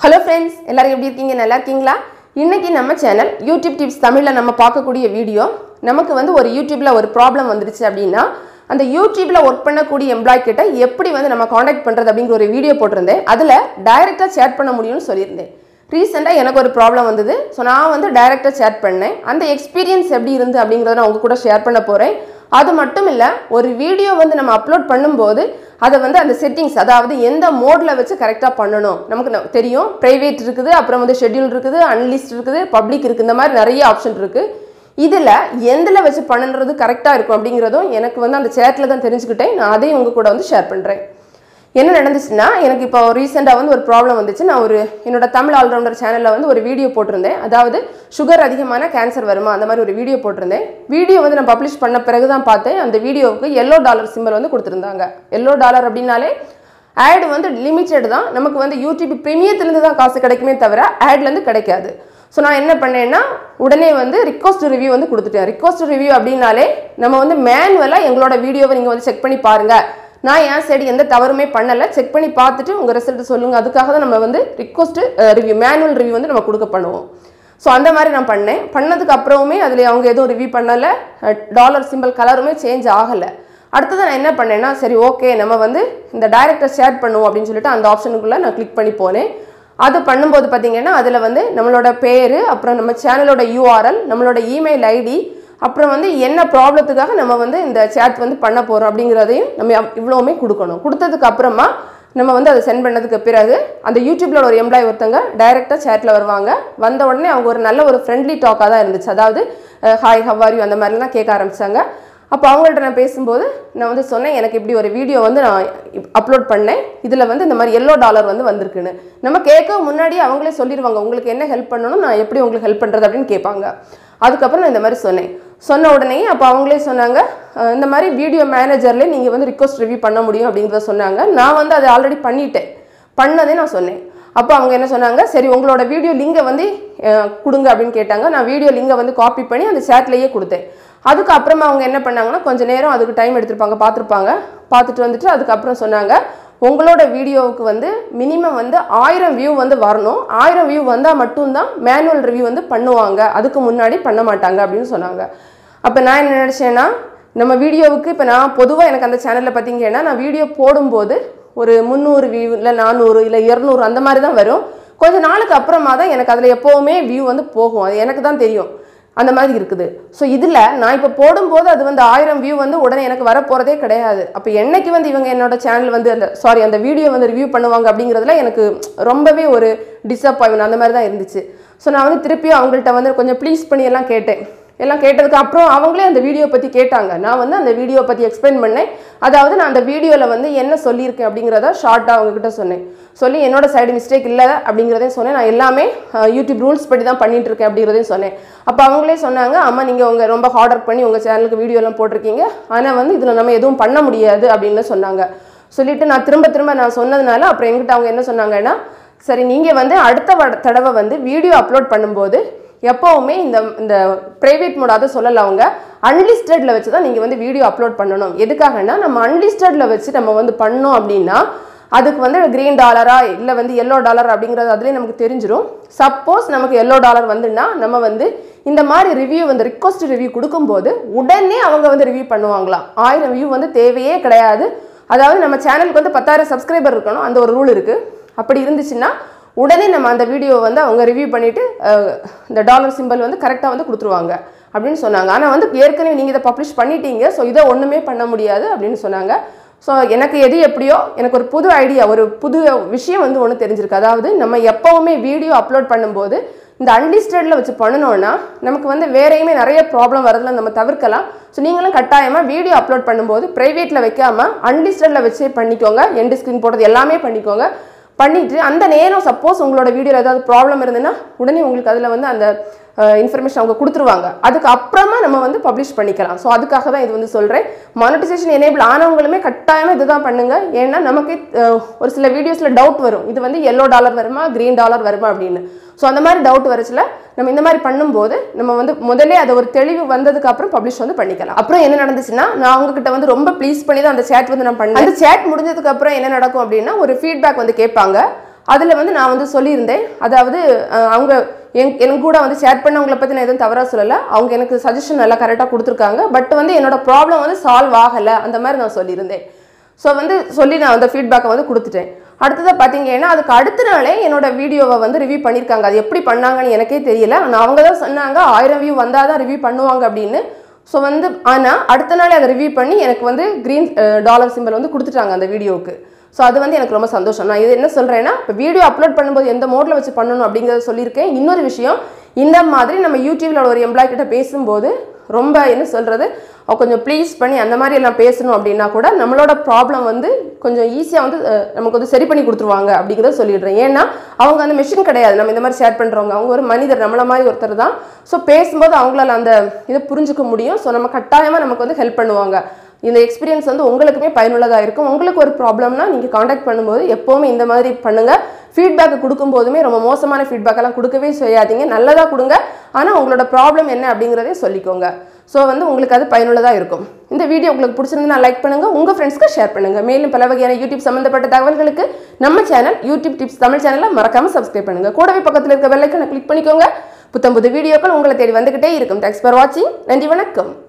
hello friends எல்லாரும் எப்படி இருக்கீங்க நல்லா இருக்கீங்களா இன்னைக்கு நம்ம சேனல் யூடியூப் டிப்ஸ் தமிழில் நம்ம பார்க்கக்கூடிய வீடியோ நமக்கு வந்து ஒரு யூடியூப்பில் ஒரு ப்ராப்ளம் வந்துருச்சு அப்படின்னா அந்த யூடியூப்பில் ஒர்க் பண்ணக்கூடிய எம்ப்ளாய் கிட்ட எப்படி வந்து நம்ம காண்டாக்ட் பண்ணுறது அப்படிங்கிற ஒரு வீடியோ போட்டிருந்தேன் அதில் டைரெக்டாக சேட் பண்ண முடியும்னு சொல்லியிருந்தேன் ரீசெண்டாக எனக்கு ஒரு ப்ராப்ளம் வந்தது ஸோ நான் வந்து டைரெக்டாக சேட் பண்ணேன் அந்த எக்ஸ்பீரியன்ஸ் எப்படி இருந்து அப்படிங்கிறத நான் உங்க கூட ஷேர் பண்ண போகிறேன் அது மட்டும் இல்லை ஒரு வீடியோ வந்து நம்ம அப்லோட் பண்ணும்போது அதை வந்து அந்த செட்டிங்ஸ் அதாவது எந்த மோடில் வச்சு கரெக்டாக பண்ணணும் நமக்கு ந- தெரியும் ப்ரைவேட் இருக்குது அப்புறம் வந்து ஷெட்யூல் இருக்குது அன்லிஸ்ட் இருக்குது பப்ளிக் இருக்குது இந்த மாதிரி நிறைய ஆப்ஷன் இருக்குது இதில் எந்தில் வச்சு பண்ணுறது கரெக்டாக இருக்கும் அப்படிங்கிறதும் எனக்கு வந்து அந்த சேட்டில் தான் தெரிஞ்சுக்கிட்டேன் நான் அதையும் உங்கள் கூட வந்து ஷேர் பண்ணுறேன் என்ன நடந்துச்சுன்னா எனக்கு இப்போ ரீசெண்டாக வந்து ஒரு ப்ராப்ளம் வந்துச்சு நான் ஒரு என்னோட தமிழ் ஆல்ரவுண்டர் சேனலில் வந்து ஒரு வீடியோ போட்டிருந்தேன் அதாவது சுகர் அதிகமான கேன்சர் வருமா அந்த மாதிரி ஒரு வீடியோ போட்டிருந்தேன் வீடியோ வந்து நான் பப்ளிஷ் பண்ண பிறகு தான் பார்த்தேன் அந்த வீடியோவுக்கு எல்லோ டாலர் சிம்பல் வந்து கொடுத்துருந்தாங்க எல்லோ டாலர் அப்படின்னாலே ஆட் வந்து லிமிட்டட் தான் நமக்கு வந்து யூடியூப் ப்ரீமியத்துலேருந்து தான் காசு கிடைக்குமே தவிர ஆட்லேருந்து கிடைக்காது ஸோ நான் என்ன பண்ணேன்னா உடனே வந்து ரிக்வஸ்ட் ரிவ்யூ வந்து கொடுத்துட்டேன் ரிக்வஸ்ட் ரிவ்யூ அப்படின்னாலே நம்ம வந்து மேனுவலாக எங்களோட வீடியோவை நீங்கள் வந்து செக் பண்ணி பாருங்கள் நான் என் சைடு எந்த தவறுமே பண்ணலை செக் பண்ணி பார்த்துட்டு உங்கள் ரிசல்ட் சொல்லுங்கள் அதுக்காக தான் நம்ம வந்து ரிக்வஸ்ட் ரிவ்யூ மேனுவல் ரிவ்யூ வந்து நம்ம கொடுக்க பண்ணுவோம் ஸோ அந்த மாதிரி நான் பண்ணேன் பண்ணதுக்கு அப்புறமே அதில் அவங்க எதுவும் ரிவ்யூ பண்ணலை டாலர் சிம்பிள் கலருமே சேஞ்ச் ஆகலை அடுத்தது நான் என்ன பண்ணேன்னா சரி ஓகே நம்ம வந்து இந்த டைரக்டர் ஷேர் பண்ணுவோம் அப்படின்னு சொல்லிட்டு அந்த ஆப்ஷனுக்குள்ளே நான் கிளிக் பண்ணி போனேன் அது பண்ணும்போது பார்த்தீங்கன்னா அதில் வந்து நம்மளோட பேர் அப்புறம் நம்ம சேனலோட யூஆர்எல் நம்மளோட இமெயில் ஐடி அப்புறம் வந்து என்ன ப்ராப்ளத்துக்காக நம்ம வந்து இந்த சேட் வந்து பண்ண போகிறோம் அப்படிங்கிறதையும் நம்ம இவ்வளோவுமே கொடுக்கணும் கொடுத்ததுக்கு அப்புறமா நம்ம வந்து அதை சென்ட் பண்ணதுக்கு பிறகு அந்த யூடியூப்ல ஒரு எம்ப்ளாய் ஒருத்தங்க டைரெக்டாக சேட்டில் வருவாங்க வந்த உடனே அவங்க ஒரு நல்ல ஒரு ஃப்ரெண்ட்லி டாக்காக தான் இருந்துச்சு அதாவது ஹாய் ஹவ்வாரி அந்த மாதிரிலாம் கேட்க ஆரம்பிச்சாங்க அப்போ அவங்கள்ட்ட நான் பேசும்போது நான் வந்து சொன்னேன் எனக்கு இப்படி ஒரு வீடியோ வந்து நான் அப்லோட் பண்ணேன் இதில் வந்து இந்த மாதிரி எல்லோ டாலர் வந்து வந்திருக்குன்னு நம்ம கேட்க முன்னாடியே அவங்களே சொல்லிடுவாங்க உங்களுக்கு என்ன ஹெல்ப் பண்ணணும் நான் எப்படி உங்களுக்கு ஹெல்ப் பண்ணுறது அப்படின்னு கேட்பாங்க அதுக்கப்புறம் நான் இந்த மாதிரி சொன்னேன் சொன்ன உடனே அப்போ அவங்களே சொன்னாங்க அஹ் இந்த மாதிரி வீடியோ மேனேஜர்லேயே நீங்கள் வந்து ரிக்வஸ்ட் ரிவ்யூ பண்ண முடியும் அப்படிங்கிறத சொன்னாங்க நான் வந்து அதை ஆல்ரெடி பண்ணிட்டேன் பண்ணதே நான் சொன்னேன் அப்போ அவங்க என்ன சொன்னாங்க சரி உங்களோட வீடியோ லிங்கை வந்து அஹ், கொடுங்க அப்படின்னு கேட்டாங்க நான் வீடியோ லிங்கை வந்து காப்பி பண்ணி அந்த சேட்லேயே கொடுத்தேன் அதுக்கு அப்புறமா அவங்க என்ன பண்ணாங்கன்னா கொஞ்ச நேரம் அதுக்கு டைம் எடுத்திருப்பாங்க பார்த்துருப்பாங்க பார்த்துட்டு வந்துட்டு அதுக்கப்புறம் சொன்னாங்க உங்களோட வீடியோவுக்கு வந்து மினிமம் வந்து ஆயிரம் வியூ வந்து வரணும் ஆயிரம் வியூ வந்தால் மட்டும்தான் மேனுவல் ரிவ்யூ வந்து பண்ணுவாங்க அதுக்கு முன்னாடி பண்ண மாட்டாங்க அப்படின்னு சொன்னாங்க அப்போ நான் என்ன நினச்சேன்னா நம்ம வீடியோவுக்கு இப்போ நான் பொதுவாக எனக்கு அந்த சேனலில் பார்த்தீங்கன்னா நான் வீடியோ போடும்போது ஒரு முந்நூறு வியூ இல்லை நானூறு இல்லை இரநூறு அந்த மாதிரி தான் வரும் கொஞ்ச நாளுக்கு அப்புறமா தான் எனக்கு அதில் எப்போவுமே வியூ வந்து போகும் அது எனக்கு தான் தெரியும் அந்த மாதிரி இருக்குது ஸோ இதில் நான் இப்போ போடும்போது அது வந்து ஆயிரம் வியூ வந்து உடனே எனக்கு வர போகிறதே கிடையாது அப்போ என்னைக்கு வந்து இவங்க என்னோட சேனல் வந்து அந்த சாரி அந்த வீடியோ வந்து ரிவ்யூ பண்ணுவாங்க அப்படிங்கிறதுல எனக்கு ரொம்பவே ஒரு டிசப்பாயின்மெண்ட் அந்த மாதிரி தான் இருந்துச்சு ஸோ நான் வந்து திருப்பியும் அவங்கள்ட்ட வந்து கொஞ்சம் ப்ளீஸ் பண்ணி எல்லாம் கேட்டேன் எல்லாம் கேட்டதுக்கு அப்புறம் அவங்களே அந்த வீடியோ பற்றி கேட்டாங்க நான் வந்து அந்த வீடியோ பற்றி எக்ஸ்பிளைன் பண்ணேன் அதாவது நான் அந்த வீடியோவில் வந்து என்ன சொல்லியிருக்கேன் அப்படிங்கிறத ஷார்ட்டாக அவங்கக்கிட்ட சொன்னேன் சொல்லி என்னோட சைடு மிஸ்டேக் இல்லை அப்படிங்கிறதையும் சொன்னேன் நான் எல்லாமே அஹ், யூடியூப் ரூல்ஸ் படி தான் பண்ணிட்டு இருக்கேன் அப்படிங்கிறதையும் சொன்னேன் அப்போ அவங்களே சொன்னாங்க ஆமாம் நீங்கள் உங்கள் ரொம்ப ஹார்ட் ஒர்க் பண்ணி உங்கள் சேனலுக்கு வீடியோலாம் போட்டிருக்கீங்க ஆனால் வந்து இதில் நம்ம எதுவும் பண்ண முடியாது அப்படின்னு சொன்னாங்க சொல்லிட்டு நான் திரும்ப திரும்ப நான் சொன்னதுனால அப்புறம் என்கிட்ட அவங்க என்ன சொன்னாங்கன்னா சரி நீங்கள் வந்து அடுத்த வட- தடவை வந்து வீடியோ அப்லோட் பண்ணும்போது எப்போவுமே இந்த இந்த ப்ரைவேட் மோட் அதை சொல்லல அவங்க அன்லிஸ்டடில் வச்சு தான் நீங்கள் வந்து வீடியோ அப்லோட் பண்ணணும் எதுக்காகன்னா நம்ம அன்லிஸ்டடில் வச்சு நம்ம வந்து பண்ணோம் அப்படின்னா அதுக்கு வந்து க்ரீன் டாலரா இல்லை வந்து எல்லோ டாலர் அப்படிங்கிறது அதுலேயே நமக்கு தெரிஞ்சிரும் சப்போஸ் நமக்கு எல்லோ டாலர் வந்துன்னா நம்ம வந்து இந்த மாதிரி ரிவ்யூ வந்து ரிக்வஸ்ட் ரிவ்யூ கொடுக்கும்போது உடனே அவங்க வந்து ரிவ்யூ பண்ணுவாங்களாம் ஆயிரம் வியூ வந்து தேவையே கிடையாது அதாவது நம்ம சேனலுக்கு வந்து பத்தாயிரம் சப்ஸ்கிரைபர் இருக்கணும் அந்த ஒரு ரூல் இருக்குது அப்படி இருந்துச்சுன்னா உடனே நம்ம அந்த வீடியோ வந்து அவங்க ரிவ்யூ பண்ணிவிட்டு இந்த டாலர் சிம்பல் வந்து கரெக்டாக வந்து கொடுத்துருவாங்க அப்படின்னு சொன்னாங்க ஆனால் வந்து ஏற்கனவே நீங்கள் இதை பப்ளிஷ் பண்ணிட்டீங்க ஸோ இதை ஒன்றுமே பண்ண முடியாது அப்படின்னு சொன்னாங்க ஸோ எனக்கு எது எப்படியோ எனக்கு ஒரு புது ஐடியா ஒரு புது விஷயம் வந்து ஒன்று தெரிஞ்சிருக்கு அதாவது நம்ம எப்போவுமே வீடியோ அப்லோட் பண்ணும்போது இந்த அன்லிஸ்டடில் வச்சு பண்ணணும்னா நமக்கு வந்து வேறையுமே நிறைய ப்ராப்ளம் வரதுல நம்ம தவிர்க்கலாம் ஸோ நீங்களும் கட்டாயமாக வீடியோ அப்லோட் பண்ணும்போது ப்ரைவேட்டில் வைக்காம அன்லிஸ்டடில் வச்சே பண்ணிக்கோங்க எண்டு ஸ்க்ரீன் போடுறது எல்லாமே பண்ணிக்கோங்க பண்ணிட்டு அந்த நேரம் சப்போஸ் உங்களோட வீடியோவில் ஏதாவது ப்ராப்ளம் இருந்ததுன்னா உடனே உங்களுக்கு அதில் வந்து அந்த இன்ஃபர்மேஷன் அவங்க கொடுத்துருவாங்க அதுக்கு அப்புறமா நம்ம வந்து பப்ளிஷ் பண்ணிக்கலாம் ஸோ அதுக்காக தான் இது வந்து சொல்கிறேன் மானிட்டைசேஷன் எனேபிள் ஆனவங்களுமே கட்டாயமாக இதுதான் பண்ணுங்க ஏன்னா நமக்கு அஹ், ஒரு சில வீடியோஸில் டவுட் வரும் இது வந்து எல்லோ டாலர் வருமா க்ரீன் டாலர் வருமா அப்படின்னு ஸோ அந்த மாதிரி டவுட் வரச்சுல நம்ம இந்த மாதிரி பண்ணும்போது நம்ம வந்து முதல்ல அதை ஒரு தெளிவு வந்ததுக்கு அப்புறம் பப்ளிஷ் வந்து பண்ணிக்கலாம் அப்புறம் என்ன நடந்துச்சுன்னா நான் உங்ககிட்ட வந்து ரொம்ப ப்ளீஸ் பண்ணி தான் அந்த சேட் வந்து நான் பண்ணேன் அந்த சேட் முடிஞ்சதுக்கு அப்புறம் என்ன நடக்கும் அப்படின்னா ஒரு ஃபீட்பேக் வந்து கேட்பாங்க அதில் வந்து நான் வந்து சொல்லியிருந்தேன் அதாவது அஹ், அவங்க என் என் கூட வந்து ஷேர் பண்ணவங்களை பற்றி நான் எதுவும் தவறாக சொல்லலை அவங்க எனக்கு சஜஷன் நல்லா கரெக்டாக கொடுத்துருக்காங்க பட் வந்து என்னோட ப்ராப்ளம் வந்து சால்வ் ஆகலை அந்த மாதிரி நான் சொல்லியிருந்தேன் ஸோ வந்து சொல்லி நான் அந்த ஃபீட்பேக்கை வந்து கொடுத்துட்டேன் அடுத்ததாக பார்த்தீங்கன்னா அதுக்கு அடுத்த நாளே என்னோட வீடியோவை வந்து ரிவ்யூ பண்ணியிருக்காங்க அது எப்படி பண்ணாங்கன்னு எனக்கே தெரியல ஆனால் அவங்க தான் சொன்னாங்க ஆயிரம் வியூ வந்தால் தான் ரிவ்யூ பண்ணுவாங்க அப்படின்னு ஸோ வந்து ஆனால் அடுத்த நாளே அதை ரிவ்யூ பண்ணி எனக்கு வந்து க்ரீன் டாலர் சிம்பிள் வந்து கொடுத்துட்டாங்க அந்த வீடியோவுக்கு ஸோ அது வந்து எனக்கு ரொம்ப சந்தோஷம் நான் இது என்ன சொல்கிறேன்னா இப்போ வீடியோ அப்லோட் பண்ணும்போது எந்த மோடில் வச்சு பண்ணணும் அப்படிங்கிறத சொல்லியிருக்கேன் இன்னொரு விஷயம் இந்த மாதிரி நம்ம யூடியூப்ல ஒரு எம்ப்ளாய் கிட்ட பேசும்போது ரொம்ப என்ன சொல்கிறது கொஞ்சம் ப்ளீஸ் பண்ணி அந்த மாதிரி எல்லாம் பேசணும் அப்படின்னா கூட நம்மளோட ப்ராப்ளம் வந்து கொஞ்சம் ஈஸியாக வந்து அஹ், நமக்கு வந்து சரி பண்ணி கொடுத்துருவாங்க அப்படிங்கிறத சொல்லிடுறேன் ஏன்னா அவங்க அந்த மிஷின் கிடையாது நம்ம இந்த மாதிரி ஷேர் பண்ணுறவங்க அவங்க ஒரு மனிதர் நம்மள மாதிரி ஒருத்தர் தான் ஸோ பேசும்போது அவங்களால அந்த இதை புரிஞ்சுக்க முடியும் ஸோ நம்ம கட்டாயமாக நமக்கு வந்து ஹெல்ப் பண்ணுவாங்க இந்த எக்ஸ்பீரியன்ஸ் வந்து உங்களுக்குமே பயனுள்ளதாக இருக்கும் உங்களுக்கு ஒரு ப்ராப்ளம்னா நீங்கள் காண்டாக்ட் பண்ணும்போது எப்போவுமே இந்த மாதிரி பண்ணுங்கள் ஃபீட்பேக் கொடுக்கும்போதுமே ரொம்ப மோசமான feedback எல்லாம் கொடுக்கவே செய்யாதீங்க நல்லதாக கொடுங்க ஆனால் உங்களோட ப்ராப்ளம் என்ன அப்படிங்கிறதையும் சொல்லிக்கோங்க ஸோ வந்து உங்களுக்கு அது பயனுள்ளதாக இருக்கும் இந்த வீடியோ உங்களுக்கு பிடிச்சிருந்தா லைக் பண்ணுங்கள் உங்கள் ஃப்ரெண்ட்ஸ்க்கு ஷேர் பண்ணுங்கள் மேலும் பல வகையான யூடியூப் சம்மந்தப்பட்ட தகவல்களுக்கு நம்ம சேனல் யூடியூப் டிப்ஸ் தமிழ் சேனலை மறக்காமல் சப்ஸ்கிரைப் பண்ணுங்கள் கூடவே பக்கத்தில் இருக்க பெல்லைக்கனை கிளிக் பண்ணிக்கோங்க புத்தம் புது வீடியோக்கள் உங்களை தேடி வந்துக்கிட்டே இருக்கும் தேங்க்ஸ் ஃபார் வாட்சிங் நன்றி வணக்கம்